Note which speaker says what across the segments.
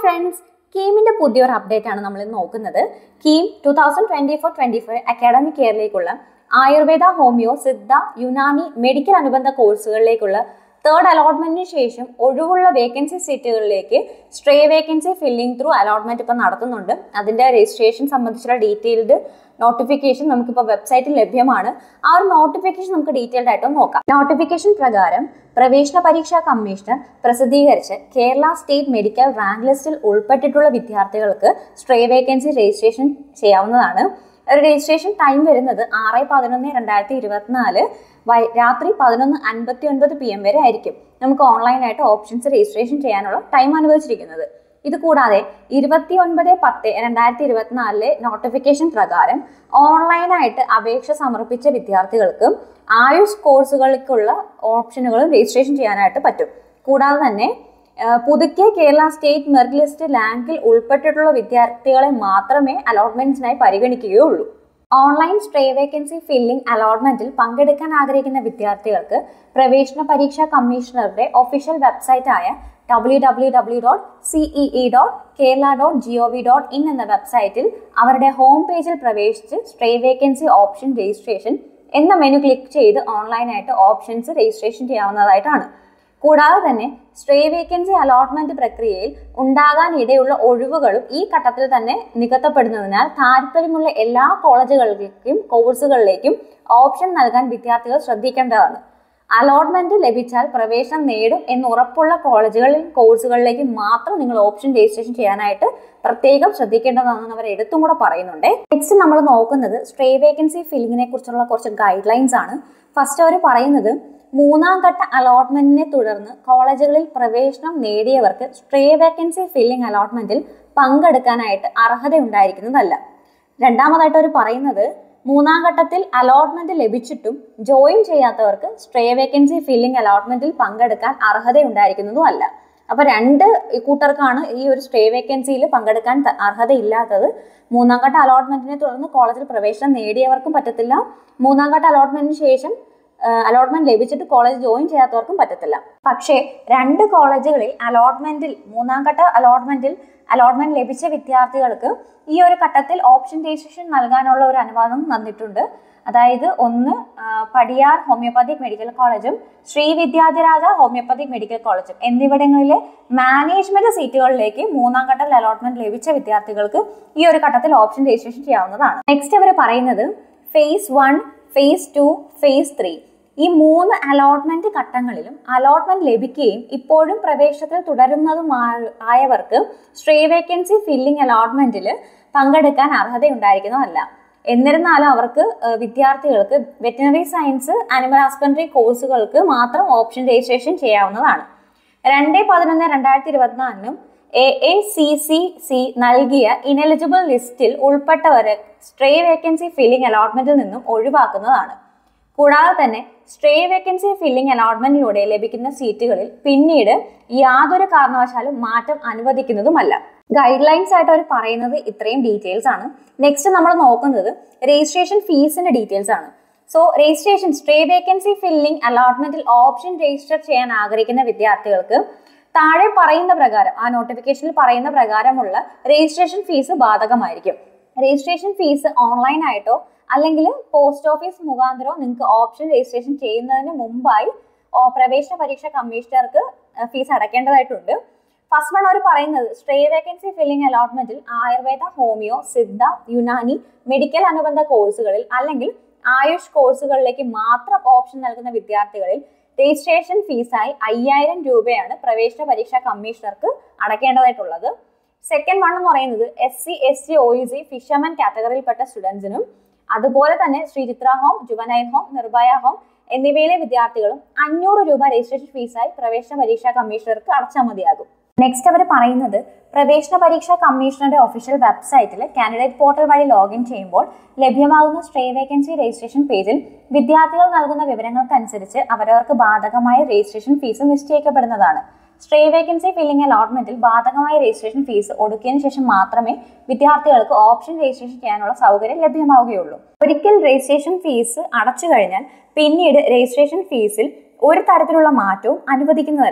Speaker 1: friends കീമിന്റെ പുതിയൊരു update ആണ് നമ്മൾ നോക്കുന്നത് KEAM two thousand twenty four twenty five academic ഇയറിലേക്കുള്ള ആയുർവേദ ഹോമിയോ സിദ്ധ യുനാനി മെഡിക്കൽ അനുബന്ധ കോഴ്സുകളിലേക്കുള്ള തേർഡ് അലോട്ട്മെന്റിന് ശേഷം ഒഴിവുള്ള വേക്കൻസി സീറ്റുകളിലേക്ക് stray vacancy filling through allotment ഇപ്പം നടത്തുന്നുണ്ട് അതിന്റെ രജിസ്ട്രേഷൻ സംബന്ധിച്ചുള്ള ഡീറ്റെയിൽഡ് നോട്ടിഫിക്കേഷൻ നമുക്കിപ്പോൾ വെബ്സൈറ്റിൽ ലഭ്യമാണ് ആ ഒരു നോട്ടിഫിക്കേഷൻ നമുക്ക് ഡീറ്റെയിൽഡ് ആയിട്ട് നോക്കാം നോട്ടിഫിക്കേഷൻ പ്രകാരം പ്രവേശന പരീക്ഷാ കമ്മീഷണർ പ്രസിദ്ധീകരിച്ച് കേരള സ്റ്റേറ്റ് മെഡിക്കൽ റാങ്ക് ലിസ്റ്റിൽ ഉൾപ്പെട്ടിട്ടുള്ള വിദ്യാർത്ഥികൾക്ക് സ്ട്രേ വേക്കൻസി രജിസ്ട്രേഷൻ ചെയ്യാവുന്നതാണ് ഒരു രജിസ്ട്രേഷൻ ടൈം വരുന്നത് ആറ് പതിനൊന്ന് രണ്ടായിരത്തി ഇരുപത്തിനാല് വൈ രാത്രി പതിനൊന്ന് അൻപത്തി ഒൻപത് പി എം വരെ ആയിരിക്കും നമുക്ക് ഓൺലൈനായിട്ട് ഓപ്ഷൻസ് രജിസ്ട്രേഷൻ ചെയ്യാനുള്ള ടൈം അനുവദിച്ചിരിക്കുന്നത് ഇത് കൂടാതെ ഇരുപത്തി ഒൻപത് പത്ത് രണ്ടായിരത്തി ഇരുപത്തിനാലിലെ നോട്ടിഫിക്കേഷൻ പ്രകാരം ഓൺലൈനായിട്ട് അപേക്ഷ സമർപ്പിച്ച വിദ്യാർത്ഥികൾക്ക് ആയുഷ് കോഴ്സുകൾക്കുള്ള ഓപ്ഷനുകളും രജിസ്ട്രേഷൻ ചെയ്യാനായിട്ട് പറ്റും കൂടാതെ തന്നെ പുതുക്കിയ കേരള സ്റ്റേറ്റ് മെറിറ്റ് ലിസ്റ്റ് റാങ്കിൽ ഉൾപ്പെട്ടിട്ടുള്ള വിദ്യാർത്ഥികളെ മാത്രമേ അലോട്ട്മെന്റ്സിനായി പരിഗണിക്കുകയുള്ളൂ ഓൺലൈൻ സ്ട്രേ വേക്കൻസി ഫില്ലിംഗ് അലോട്ട്മെന്റിൽ പങ്കെടുക്കാൻ ആഗ്രഹിക്കുന്ന വിദ്യാർത്ഥികൾക്ക് പ്രവേശന പരീക്ഷാ കമ്മീഷണറുടെ ഒഫീഷ്യൽ വെബ്സൈറ്റായ W W W dot CEE dot Kerala dot G O V dot in എന്ന വെബ്സൈറ്റിൽ അവരുടെ ഹോം പേജിൽ പ്രവേശിച്ച് സ്ട്രേ വേക്കൻസി ഓപ്ഷൻ രജിസ്ട്രേഷൻ എന്ന മെനു ക്ലിക്ക് ചെയ്ത് ഓൺലൈനായിട്ട് ഓപ്ഷൻസ് രജിസ്ട്രേഷൻ ചെയ്യാവുന്നതായിട്ടാണ് കൂടാതെ തന്നെ സ്ട്രേ വേക്കൻസി അലോട്ട്മെന്റ് പ്രക്രിയയിൽ ഉണ്ടാകാൻ ഇടയുള്ള ഒഴിവുകളും ഈ ഘട്ടത്തിൽ തന്നെ നികത്തപ്പെടുന്നതിനാൽ താല്പര്യമുള്ള എല്ലാ കോളേജുകളിലേക്കും കോഴ്സുകളിലേക്കും ഓപ്ഷൻ നൽകാൻ വിദ്യാർത്ഥികൾ ശ്രദ്ധിക്കേണ്ടതാണ് അലോട്ട്മെന്റ് ലഭിച്ചാൽ പ്രവേശനം നേടും എന്ന് ഉറപ്പുള്ള കോളേജുകളിൽ കോഴ്സുകളിലേക്ക് മാത്രം നിങ്ങൾ ഓപ്ഷൻ രജിസ്ട്രേഷൻ ചെയ്യാനായിട്ട് പ്രത്യേകം ശ്രദ്ധിക്കേണ്ടതാണെന്ന് അവർ എടുത്തും കൂടെ പറയുന്നുണ്ട് നെക്സ്റ്റ് നമ്മൾ നോക്കുന്നത് സ്ട്രേ വേക്കൻസി ഫില്ലിങ്ങിനെ കുറിച്ചുള്ള കുറച്ച് ഗൈഡ് ലൈൻസ് ആണ് ഫസ്റ്റ് അവർ പറയുന്നത് മൂന്നാം ഘട്ട അലോട്ട്മെന്റിനെ തുടർന്ന് കോളേജുകളിൽ പ്രവേശനം നേടിയവർക്ക് സ്ട്രേ വേക്കൻസി ഫില്ലിംഗ് അലോട്ട്മെന്റിൽ പങ്കെടുക്കാനായിട്ട് അർഹത ഉണ്ടായിരിക്കുന്നതല്ല രണ്ടാമതായിട്ട് അവർ പറയുന്നത് മൂന്നാം ഘട്ടത്തിൽ അലോട്ട്മെന്റ് ലഭിച്ചിട്ടും ജോയിൻ ചെയ്യാത്തവർക്ക് സ്ട്രേ വേക്കൻസി ഫില്ലിംഗ് അലോട്ട്മെന്റിൽ പങ്കെടുക്കാൻ അർഹത ഉണ്ടായിരിക്കുന്നതും അല്ല അപ്പൊ രണ്ട് കൂട്ടർക്കാണ് ഈ ഒരു സ്ട്രേ വേക്കൻസിയിൽ പങ്കെടുക്കാൻ അർഹതയില്ലാത്തത് മൂന്നാം ഘട്ട അലോട്ട്മെന്റിനെ തുടർന്ന് കോളേജിൽ പ്രവേശനം നേടിയവർക്കും പറ്റത്തില്ല മൂന്നാം ഘട്ട അലോട്ട്മെന്റിന് ശേഷം അലോട്ട്മെന്റ് ലഭിച്ചിട്ട് കോളേജ് ജോയിൻ ചെയ്യാത്തവർക്കും പറ്റത്തില്ല പക്ഷേ രണ്ട് കോളേജുകളിൽ അലോട്ട്മെന്റിൽ മൂന്നാം ഘട്ട അലോട്ട്മെന്റിൽ അലോട്ട്മെന്റ് ലഭിച്ച വിദ്യാർത്ഥികൾക്ക് ഈ ഒരു ഘട്ടത്തിൽ ഓപ്ഷൻ രജിസ്ട്രേഷൻ നൽകാനുള്ള ഒരു അനുവാദം തന്നിട്ടുണ്ട് അതായത് ഒന്ന് പടിയാർ ഹോമിയോപ്പതിക് മെഡിക്കൽ കോളേജും ശ്രീ വിദ്യാധിരാജ ഹോമിയോപ്പതിക് മെഡിക്കൽ കോളേജും എന്നിവിടങ്ങളിലെ മാനേജ്മെന്റ് സീറ്റുകളിലേക്ക് മൂന്നാം ഘട്ടത്തിൽ അലോട്ട്മെന്റ് ലഭിച്ച വിദ്യാർത്ഥികൾക്ക് ഈ ഒരു ഘട്ടത്തിൽ ഓപ്ഷൻ രജിസ്ട്രേഷൻ ചെയ്യാവുന്നതാണ് നെക്സ്റ്റ് അവർ പറയുന്നത് phase one phase two phase three ഈ മൂന്ന് അലോട്ട്മെന്റ് ഘട്ടങ്ങളിലും അലോട്ട്മെന്റ് ലഭിക്കുകയും ഇപ്പോഴും പ്രവേശനത്തിൽ തുടരുന്നതുമായവർക്ക് സ്ട്രേ വേക്കൻസി ഫില്ലിംഗ് അലോട്ട്മെന്റിൽ പങ്കെടുക്കാൻ അർഹത ഉണ്ടായിരിക്കുന്നതല്ല എന്നിരുന്നാലും അവർക്ക് വിദ്യാർത്ഥികൾക്ക് വെറ്റിനറി സയൻസ് അനിമൽ ഹസ്ബൻഡറി കോഴ്സുകൾക്ക് മാത്രം ഓപ്ഷൻ രജിസ്ട്രേഷൻ ചെയ്യാവുന്നതാണ് രണ്ട് പതിനൊന്ന് രണ്ടായിരത്തി ഇരുപത്തിനാലിനും A A C C C നൽകിയ ഇനെലിജിബിൾ ലിസ്റ്റിൽ ഉൾപ്പെട്ടവരെ സ്ട്രേ വേക്കൻസി ഫില്ലിംഗ് അലോട്ട്മെന്റിൽ നിന്നും ഒഴിവാക്കുന്നതാണ് കൂടാതെ തന്നെ സ്ട്രേ വേക്കൻസി ഫില്ലിംഗ് അലോട്ട്മെന്റിലൂടെ ലഭിക്കുന്ന സീറ്റുകളിൽ പിന്നീട് യാതൊരു കാരണവശാലും മാറ്റം അനുവദിക്കുന്നതുമല്ല ഗൈഡ് ലൈൻസ് ആയിട്ട് അവർ പറയുന്നത് ഇത്രയും ഡീറ്റെയിൽസ് ആണ് നെക്സ്റ്റ് നമ്മൾ നോക്കുന്നത് രജിസ്ട്രേഷൻ ഫീസിന്റെ ഡീറ്റെയിൽസ് ആണ് so registration stray vacancy filling അലോട്ട്മെന്റിൽ ഓപ്ഷൻ രജിസ്റ്റർ ചെയ്യാൻ ആഗ്രഹിക്കുന്ന വിദ്യാർത്ഥികൾക്ക് താഴെ പറയുന്ന പ്രകാരം ആ നോട്ടിഫിക്കേഷനിൽ പറയുന്ന പ്രകാരമുള്ള രജിസ്ട്രേഷൻ ഫീസ് ബാധകമായിരിക്കും രജിസ്ട്രേഷൻ ഫീസ് ഓൺലൈൻ ആയിട്ടോ അല്ലെങ്കിൽ പോസ്റ്റ് ഓഫീസ് മുഖാന്തരമോ നിങ്ങൾക്ക് ഓപ്ഷൻ രജിസ്ട്രേഷൻ ചെയ്യുന്നതിന് മുമ്പായി പ്രവേശന പരീക്ഷ കമ്മീഷണർക്ക് ഫീസ് അടയ്ക്കേണ്ടതായിട്ടുണ്ട് ഫസ്റ്റ് വൺ അവർ പറയുന്നത് സ്ട്രേ വേക്കൻസി ഫില്ലിംഗ് അലോട്ട്മെന്റിൽ ആയുർവേദ ഹോമിയോ സിദ്ധ യുനാനി മെഡിക്കൽ അനുബന്ധ കോഴ്സുകളിൽ അല്ലെങ്കിൽ ആയുഷ് കോഴ്സുകളിലേക്ക് മാത്രം ഓപ്ഷൻ നൽകുന്ന വിദ്യാർത്ഥികളിൽ രജിസ്ട്രേഷൻ ഫീസായി അയ്യായിരം രൂപയാണ് പ്രവേശന പരീക്ഷാ കമ്മീഷണർക്ക് അടയ്ക്കേണ്ടതായിട്ടുള്ളത് സെക്കൻഡ് വൺ എന്ന് പറയുന്നത് S C S C O E C fisherman കാറ്റഗറിയിൽപ്പെട്ട സ്റ്റുഡൻസിനും അതുപോലെ തന്നെ Sreechithra home juvenile home Nirbhaya home എന്നിവയിലെ വിദ്യാർത്ഥികളും അഞ്ഞൂറ് രൂപ രജിസ്ട്രേഷൻ ഫീസായി പ്രവേശന പരീക്ഷാ കമ്മീഷണർക്ക് അടച്ചാൽ മതിയാകും നെക്സ്റ്റ് അവർ പറയുന്നത് പ്രവേശന പരീക്ഷാ കമ്മീഷണറുടെ ഒഫീഷ്യൽ വെബ്സൈറ്റിൽ കാൻഡിഡേറ്റ് പോർട്ടൽ വഴി ലോഗിൻ ചെയ്യുമ്പോൾ ലഭ്യമാകുന്ന സ്ട്രേ വേക്കൻസി രജിസ്ട്രേഷൻ പേജിൽ വിദ്യാർത്ഥികൾ നൽകുന്ന വിവരങ്ങൾക്കനുസരിച്ച് അവരവർക്ക് ബാധകമായ രജിസ്ട്രേഷൻ ഫീസ് നിശ്ചയിക്കപ്പെടുന്നതാണ് സ്ട്രേ വേക്കൻസി ഫില്ലിംഗ് അലോട്ട്മെന്റിൽ ബാധകമായ രജിസ്ട്രേഷൻ ഫീസ് ഒടുക്കിയതിനു ശേഷം മാത്രമേ വിദ്യാർത്ഥികൾക്ക് ഓപ്ഷൻ രജിസ്ട്രേഷൻ ചെയ്യാനുള്ള സൗകര്യം ലഭ്യമാവുകയുള്ളൂ ഒരിക്കൽ രജിസ്ട്രേഷൻ ഫീസ് അടച്ചു കഴിഞ്ഞാൽ പിന്നീട് രജിസ്ട്രേഷൻ ഫീസിൽ ഒരു തരത്തിലുള്ള മാറ്റവും അനുവദിക്കുന്നതല്ല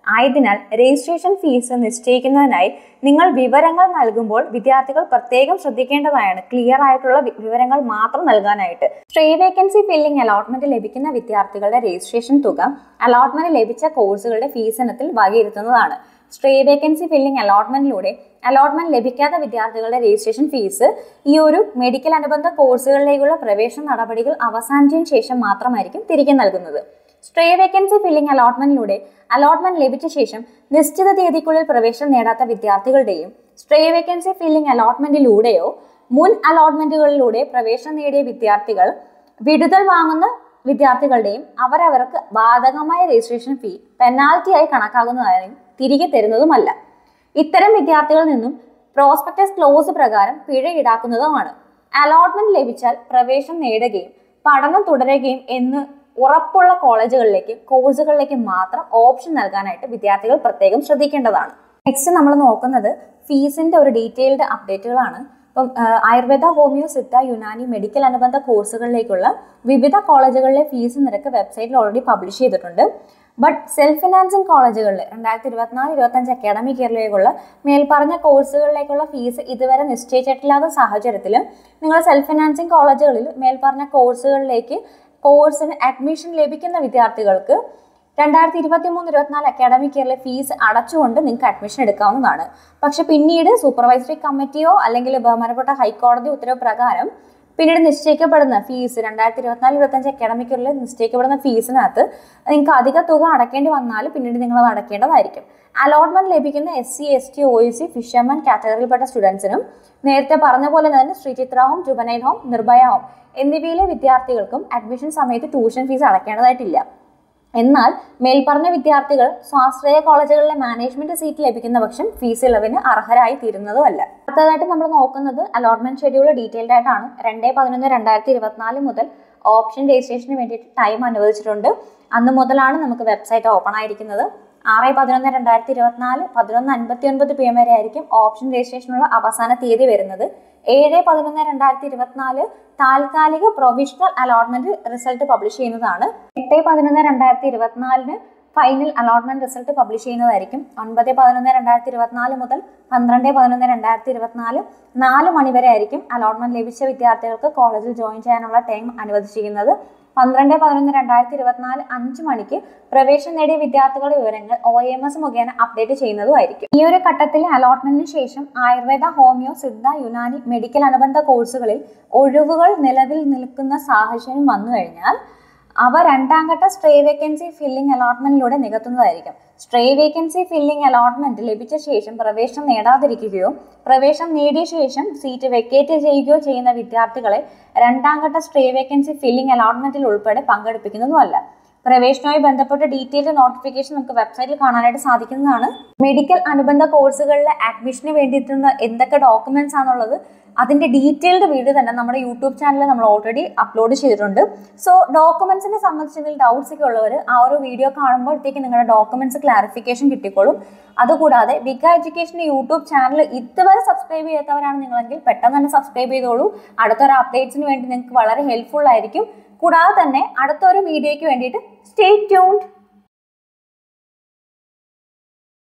Speaker 1: ആയതിനാൽ രജിസ്ട്രേഷൻ ഫീസ് നിശ്ചയിക്കുന്നതിനായി നിങ്ങൾ വിവരങ്ങൾ നൽകുമ്പോൾ വിദ്യാർത്ഥികൾ പ്രത്യേകം ശ്രദ്ധിക്കേണ്ടതാണ് ക്ലിയർ ആയിട്ടുള്ള വി- വിവരങ്ങൾ മാത്രം നൽകാനായിട്ട് സ്ട്രേ വേക്കൻസി ഫില്ലിംഗ് അലോട്ട്മെന്റ് ലഭിക്കുന്ന വിദ്യാർത്ഥികളുടെ രജിസ്ട്രേഷൻ തുക അലോട്ട്മെന്റ് ലഭിച്ച കോഴ്സുകളുടെ ഫീസ് ഇനത്തിൽ വകയിരുത്തുന്നതാണ് സ്ട്രേ വേക്കൻസി ഫില്ലിംഗ് അലോട്ട്മെന്റിലൂടെ അലോട്ട്മെന്റ് ലഭിക്കാത്ത വിദ്യാർത്ഥികളുടെ രജിസ്ട്രേഷൻ ഫീസ് ഈ ഒരു മെഡിക്കൽ അനുബന്ധ കോഴ്സുകളിലേക്കുള്ള പ്രവേശന നടപടികൾ അവസാനിച്ചതിന് ശേഷം മാത്രമായിരിക്കും തിരികെ നൽകുന്നത് സ്ട്രേ വേക്കൻസി ഫില്ലിംഗ് അലോട്ട്മെന്റിലൂടെ അലോട്ട്മെന്റ് ലഭിച്ച ശേഷം നിശ്ചിത തീയതിക്കുള്ളിൽ പ്രവേശനം നേടാത്ത വിദ്യാർത്ഥികളുടെയും സ്ട്രേ വേക്കൻസി ഫില്ലിംഗ് അലോട്ട്മെന്റിലൂടെയോ മുൻ അലോട്ട്മെന്റുകളിലൂടെ പ്രവേശനം നേടിയ വിദ്യാർത്ഥികൾ വിടുതൽ വാങ്ങുന്ന വിദ്യാർത്ഥികളുടെയും അവരവർക്ക് ബാധകമായ രജിസ്ട്രേഷൻ ഫീ പെനാൽറ്റിയായി കണക്കാക്കുന്നതായും തിരികെ തരുന്നതുമല്ല ഇത്തരം വിദ്യാർത്ഥികളിൽ നിന്നും പ്രോസ്പെക്ടസ് ക്ലോസ് പ്രകാരം പിഴ ഈടാക്കുന്നതുമാണ് അലോട്ട്മെന്റ് ലഭിച്ചാൽ പ്രവേശനം നേടുകയും പഠനം തുടരുകയും എന്ന് ഉറപ്പുള്ള കോളേജുകളിലേക്ക് കോഴ്സുകളിലേക്ക് മാത്രം ഓപ്ഷൻ നൽകാനായിട്ട് വിദ്യാർത്ഥികൾ പ്രത്യേകം ശ്രദ്ധിക്കേണ്ടതാണ് നെക്സ്റ്റ് നമ്മൾ നോക്കുന്നത് ഫീസിന്റെ ഒരു ഡീറ്റെയിൽഡ് അപ്ഡേറ്റുകളാണ് ഇപ്പം ആ, ആയുർവേദ ഹോമിയോ സിദ്ധ യുനാനി മെഡിക്കൽ അനുബന്ധ കോഴ്സുകളിലേക്കുള്ള വിവിധ കോളേജുകളിലെ ഫീസ് നിരക്ക് വെബ്സൈറ്റിൽ ഓൾറെഡി പബ്ലിഷ് ചെയ്തിട്ടുണ്ട് ബട്ട് സെൽഫ് ഫിനാൻസിങ് കോളേജുകളിൽ രണ്ടായിരത്തി ഇരുപത്തിനാല് ഇരുപത്തഞ്ച് അക്കാഡമിക് ഇയറിലേക്കുള്ള മേൽപ്പറഞ്ഞ കോഴ്സുകളിലേക്കുള്ള ഫീസ് ഇതുവരെ നിശ്ചയിച്ചിട്ടില്ലാത്ത സാഹചര്യത്തിൽ നിങ്ങൾ സെൽഫ് ഫിനാൻസിങ് കോളേജുകളിൽ മേൽപ്പറഞ്ഞ കോഴ്സുകളിലേക്ക് കോഴ്സിന് അഡ്മിഷൻ ലഭിക്കുന്ന വിദ്യാർത്ഥികൾക്ക് രണ്ടായിരത്തി ഇരുപത്തി മൂന്ന് ഇരുപത്തിനാല് അക്കാഡമിക് ഇയറിലെ ഫീസ് അടച്ചുകൊണ്ട് നിങ്ങൾക്ക് അഡ്മിഷൻ എടുക്കാവുന്നതാണ് പക്ഷെ പിന്നീട് സൂപ്പർവൈസറി കമ്മിറ്റിയോ അല്ലെങ്കിൽ ബഹുമാനപ്പെട്ട ഹൈക്കോടതി ഉത്തരവ് പ്രകാരം പിന്നീട് നിശ്ചയിക്കപ്പെടുന്ന ഫീസ് രണ്ടായിരത്തി ഇരുപത്തിനാല് ഇരുപത്തഞ്ച് അക്കാഡമിക് ഇയറിൽ നിശ്ചയിക്കപ്പെടുന്ന ഫീസിനകത്ത് നിങ്ങൾക്ക് അധിക തുക അടക്കേണ്ടി വന്നാൽ പിന്നീട് നിങ്ങൾ അത് അടക്കേണ്ടതായിരിക്കും അലോട്ട്മെന്റ് ലഭിക്കുന്ന S C S T O E C fisherman കാറ്റഗറിയിൽപ്പെട്ട സ്റ്റുഡൻസിനും നേരത്തെ പറഞ്ഞ പോലെ തന്നെ Sreechithra home juvenile home Nirbhaya home എന്നിവയിലെ വിദ്യാർത്ഥികൾക്കും അഡ്മിഷൻ സമയത്ത് ട്യൂഷൻ ഫീസ് അടക്കേണ്ടതായിട്ടില്ല എന്നാൽ മേൽപ്പറഞ്ഞ വിദ്യാർത്ഥികൾ സ്വാശ്രയ കോളേജുകളിലെ മാനേജ്മെന്റ് സീറ്റ് ലഭിക്കുന്ന പക്ഷം ഫീസ് ഇളവിന് അർഹരായി തീരുന്നതുമല്ല അടുത്തതായിട്ട് നമ്മൾ നോക്കുന്നത് അലോട്ട്മെന്റ് ഷെഡ്യൂൾ ഡീറ്റെയിൽഡ് ആയിട്ടാണ് രണ്ടേ പതിനൊന്ന് രണ്ടായിരത്തി ഇരുപത്തിനാല് മുതൽ ഓപ്ഷൻ രജിസ്ട്രേഷന് വേണ്ടിയിട്ട് ടൈം അനുവദിച്ചിട്ടുണ്ട് അന്ന് മുതലാണ് നമുക്ക് വെബ്സൈറ്റ് ഓപ്പൺ ആയിരിക്കുന്നത് ആറ് പതിനൊന്ന് രണ്ടായിരത്തി ഇരുപത്തിനാല് പതിനൊന്ന് അൻപത്തി ഒൻപത് പി എം വരെ ആയിരിക്കും ഓപ്ഷൻ രജിസ്ട്രേഷനുള്ള അവസാന തീയതി വരുന്നത് ഏഴ് പതിനൊന്ന് രണ്ടായിരത്തി ഇരുപത്തിനാല് താൽക്കാലിക പ്രൊവിഷണൽ അലോട്ട്മെന്റ് റിസൾട്ട് പബ്ലിഷ് ചെയ്യുന്നതാണ് എട്ട് പതിനൊന്ന് രണ്ടായിരത്തി ഇരുപത്തിനാലിന് ഫൈനൽ അലോട്ട്മെന്റ് റിസൾട്ട് പബ്ലിഷ് ചെയ്യുന്നതായിരിക്കും ഒൻപത് പതിനൊന്ന് രണ്ടായിരത്തി ഇരുപത്തിനാല് മുതൽ പന്ത്രണ്ട് പതിനൊന്ന് രണ്ടായിരത്തി ഇരുപത്തിനാല് നാല് മണി വരെ ആയിരിക്കും അലോട്ട്മെന്റ് ലഭിച്ച വിദ്യാർത്ഥികൾക്ക് കോളേജിൽ ജോയിൻ ചെയ്യാനുള്ള ടൈം അനുവദിച്ചിരിക്കുന്നത് പന്ത്രണ്ട് പതിനൊന്ന് രണ്ടായിരത്തി ഇരുപത്തിനാല് അഞ്ച് മണിക്ക് പ്രവേശനം നേടിയ വിദ്യാർത്ഥികളുടെ വിവരങ്ങൾ ഒ എം എസ് മുഖേന അപ്ഡേറ്റ് ചെയ്യുന്നതുമായിരിക്കും ഈ ഒരു ഘട്ടത്തിലെ അലോട്ട്മെന്റിന് ശേഷം ആയുർവേദ ഹോമിയോ സിദ്ധ യുനാനി മെഡിക്കൽ അനുബന്ധ കോഴ്സുകളിൽ ഒഴിവുകൾ നിലവിൽ നിൽക്കുന്ന സാഹചര്യം വന്നു കഴിഞ്ഞാൽ അവ രണ്ടാം ഘട്ട സ്ട്രേ വേക്കൻസി ഫില്ലിംഗ് അലോട്ട്മെന്റിലൂടെ നികത്തുന്നതായിരിക്കും സ്ട്രേ വേക്കൻസി ഫില്ലിംഗ് അലോട്ട്മെന്റ് ലഭിച്ച ശേഷം പ്രവേശനം നേടാതിരിക്കുകയോ പ്രവേശനം നേടിയ ശേഷം സീറ്റ് വെക്കേറ്റ് ചെയ്യുകയോ ചെയ്യുന്ന വിദ്യാർത്ഥികളെ രണ്ടാം ഘട്ട സ്ട്രേ വേക്കൻസി ഫില്ലിംഗ് അലോട്ട്മെന്റിൽ ഉൾപ്പെടെ പങ്കെടുപ്പിക്കുന്നതുമല്ല പ്രവേശനവുമായി ബന്ധപ്പെട്ട ഡീറ്റെയിൽഡ് നോട്ടിഫിക്കേഷൻ നമുക്ക് വെബ്സൈറ്റിൽ കാണാനായിട്ട് സാധിക്കുന്നതാണ് മെഡിക്കൽ അനുബന്ധ കോഴ്സുകളിലെ അഡ്മിഷന് വേണ്ടിയിട്ടുള്ള എന്തൊക്കെ ഡോക്യുമെന്റ്സ് ആണുള്ളത് അതിന്റെ ഡീറ്റെയിൽഡ് വീഡിയോ തന്നെ നമ്മുടെ യൂട്യൂബ് ചാനലിൽ നമ്മൾ ഓൾറെഡി അപ്ലോഡ് ചെയ്തിട്ടുണ്ട് സോ ഡോക്യുമെന്റ്സിനെ സംബന്ധിച്ച് എന്തെങ്കിലും ഡൗട്ട്സ് ഒക്കെ ഉള്ളവർ ആ ഒരു വീഡിയോ കാണുമ്പോഴത്തേക്ക് നിങ്ങളുടെ ഡോക്യുമെന്റ്സ് ക്ലാരിഫിക്കേഷൻ കിട്ടിക്കോളും അതുകൂടാതെ വിക എഡ്യൂക്കേഷൻ യൂട്യൂബ് ചാനൽ ഇതുവരെ സബ്സ്ക്രൈബ് ചെയ്യാത്തവരാണ് നിങ്ങളെങ്കിൽ പെട്ടെന്ന് തന്നെ സബ്സ്ക്രൈബ് ചെയ്തോളൂ അടുത്തൊരു അപ്ഡേറ്റ്സിന് വേണ്ടി നിങ്ങൾക്ക് വളരെ ഹെൽപ്ഫുൾ ആയിരിക്കും കൂടാതെ തന്നെ അടുത്തൊരു വീഡിയോയ്ക്ക് വേണ്ടിയിട്ട് സ്റ്റേ ട്യൂൺഡ്